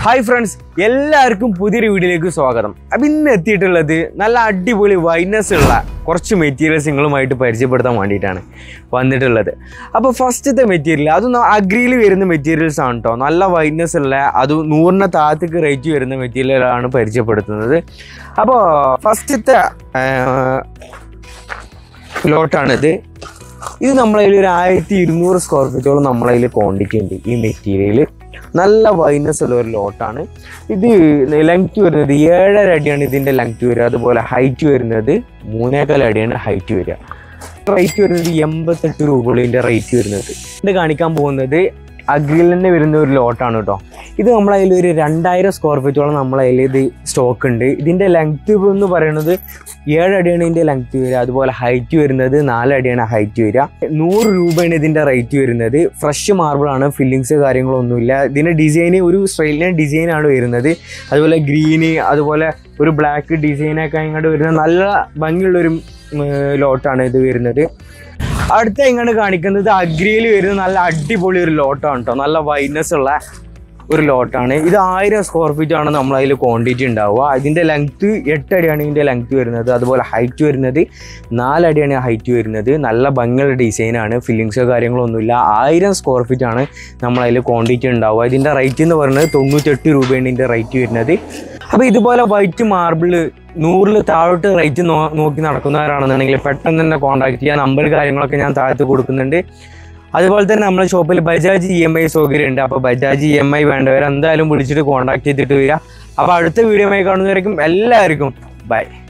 hi friends എല്ലാവർക്കും പുതിയൊരു വീഡിയോയിലേക്ക് സ്വാഗതം അപ്പം ഇന്ന് എത്തിയിട്ടുള്ളത് നല്ല അടിപൊളി വൈറ്റ്നസ് ഉള്ള കുറച്ച് മെറ്റീരിയൽസ് നിങ്ങളുമായിട്ട് പരിചയപ്പെടുത്താൻ വേണ്ടിയിട്ടാണ് വന്നിട്ടുള്ളത് അപ്പോൾ ഫസ്റ്റത്തെ മെറ്റീരിയൽ അത് അഗ്രിയിൽ വരുന്ന മെറ്റീരിയൽസ് ആണ് കേട്ടോ നല്ല വൈറ്റ്നസ് ഉള്ള അത് നൂറിന് താഴത്തേക്ക് റേറ്റ് വരുന്ന മെറ്റീരിയലാണ് പരിചയപ്പെടുത്തുന്നത് അപ്പോൾ ഫസ്റ്റത്തെ ലോട്ടാണിത് ഇത് നമ്മളതിൽ ഒരു ആയിരത്തി ഇരുന്നൂറ് സ്ക്വയർ ഫീറ്റോളം നമ്മളതിൽ ക്വാണ്ടിറ്റി ഉണ്ട് ഈ മെറ്റീരിയൽ നല്ല വൈനസ് ഉള്ള ഒരു ലോട്ടാണ് ഇത് ലെങ്ത് വരുന്നത് ഏഴര അടിയാണ് ഇതിൻ്റെ ലെങ്ത് വരിക അതുപോലെ ഹൈറ്റ് വരുന്നത് മൂന്നേകാൽ അടിയാണ് ഹൈറ്റ് വരിക റേറ്റ് വരുന്നത് എൺപത്തെട്ട് രൂപയുടെ റേറ്റ് വരുന്നത് ഇത് കാണിക്കാൻ പോകുന്നത് അഗ്രിയിൽ തന്നെ വരുന്ന ഒരു ലോട്ടാണ് കേട്ടോ ഇത് നമ്മളതിൽ ഒരു രണ്ടായിരം സ്ക്വയർ ഫീറ്റോളം നമ്മളതിൽ ഇത് സ്റ്റോക്ക് ഉണ്ട് ഇതിൻ്റെ ലെങ്ത് എന്ന് പറയുന്നത് ഏഴടിയാണ് ഇതിൻ്റെ ലെങ്ത് വരിക അതുപോലെ ഹൈറ്റ് വരുന്നത് നാലടിയാണ് ഹൈറ്റ് വരിക നൂറ് രൂപയാണ് ഇതിൻ്റെ റേറ്റ് വരുന്നത് ഫ്രഷ് മാർബിളാണ് ഫില്ലിങ്സ് കാര്യങ്ങളൊന്നുമില്ല ഇതിൻ്റെ ഡിസൈന് ഒരു സ്ട്രെയിലിന് ഡിസൈനാണ് വരുന്നത് അതുപോലെ ഗ്രീന് അതുപോലെ ഒരു ബ്ലാക്ക് ഡിസൈനൊക്കെ ഇങ്ങോട്ട് വരുന്ന നല്ല ഭംഗിയുള്ളൊരു ലോട്ടാണ് ഇത് വരുന്നത് അടുത്ത ഇങ്ങോട്ട് കാണിക്കുന്നത് അഗ്രിയിൽ വരുന്ന നല്ല അടിപൊളി ഒരു ലോട്ടാണ് കേട്ടോ നല്ല വൈറ്റ്നസ് ഉള്ള ഒരു ലോട്ടാണ് ഇത് ആയിരം സ്ക്വയർ ഫീറ്റ് ആണ് നമ്മൾ അതിൽ ക്വാണ്ടിറ്റി ഉണ്ടാവുക ഇതിൻ്റെ ലെങ്ത്ത് എട്ടടിയാണ് ഇതിൻ്റെ ലെങ്ത്ത് വരുന്നത് അതുപോലെ ഹൈറ്റ് വരുന്നത് നാലടിയാണ് ഹൈറ്റ് വരുന്നത് നല്ല ഭംഗിയുള്ള ഡിസൈനാണ് ഫില്ലിങ്സോ കാര്യങ്ങളൊന്നുമില്ല ആയിരം സ്ക്വയർ ഫീറ്റ് ആണ് നമ്മൾ അതിൽ ക്വാണ്ടിറ്റി ഉണ്ടാവുക ഇതിൻ്റെ റേറ്റ് എന്ന് പറയുന്നത് തൊണ്ണൂറ്റെട്ട് രൂപയാണ് ഇതിൻ്റെ റേറ്റ് വരുന്നത് അപ്പോൾ ഇതുപോലെ വൈറ്റ് മാർബിൾ നൂറിൽ താഴോട്ട് റേറ്റ് നോ നോക്കി നടക്കുന്നവരാണെന്നുണ്ടെങ്കിൽ പെട്ടെന്ന് തന്നെ കോൺടാക്ട് ചെയ്യുക നമ്പർ കാര്യങ്ങളൊക്കെ ഞാൻ താഴത്ത് കൊടുക്കുന്നുണ്ട് അതുപോലെ തന്നെ നമ്മുടെ ഷോപ്പിൽ ബജാജ് ഇ എം ഐ സൗകര്യം ഉണ്ട് അപ്പോൾ ബജാജ് ഇ എം ഐ വേണ്ടവർ എന്തായാലും വിളിച്ചിട്ട് കോൺടാക്ട് ചെയ്തിട്ട് വരിക അപ്പോൾ അടുത്ത വീഡിയോ കാണുന്നവരേക്കും എല്ലാവർക്കും ബൈ